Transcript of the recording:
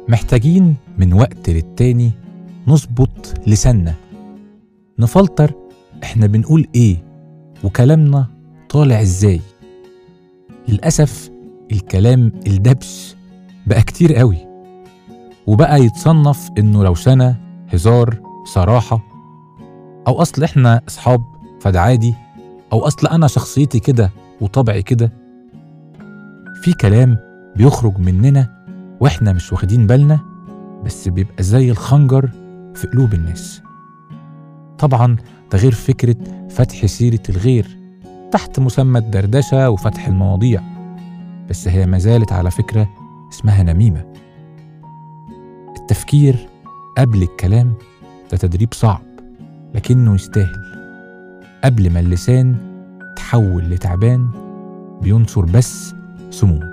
محتاجين من وقت للتاني نظبط لساننا نفلتر احنا بنقول ايه وكلامنا طالع ازاي للأسف الكلام الدبش بقى كتير قوي وبقى يتصنف انه روشنة هزار صراحة او اصل احنا اصحاب فده عادي او اصل انا شخصيتي كده وطبعي كده في كلام بيخرج مننا واحنا مش واخدين بالنا بس بيبقى زي الخنجر في قلوب الناس طبعا ده غير فكرة فتح سيرة الغير تحت مسمى الدردشة وفتح المواضيع بس هي ما زالت على فكرة اسمها نميمة التفكير قبل الكلام ده تدريب صعب لكنه يستاهل قبل ما اللسان تحول لتعبان بينشر بس سموم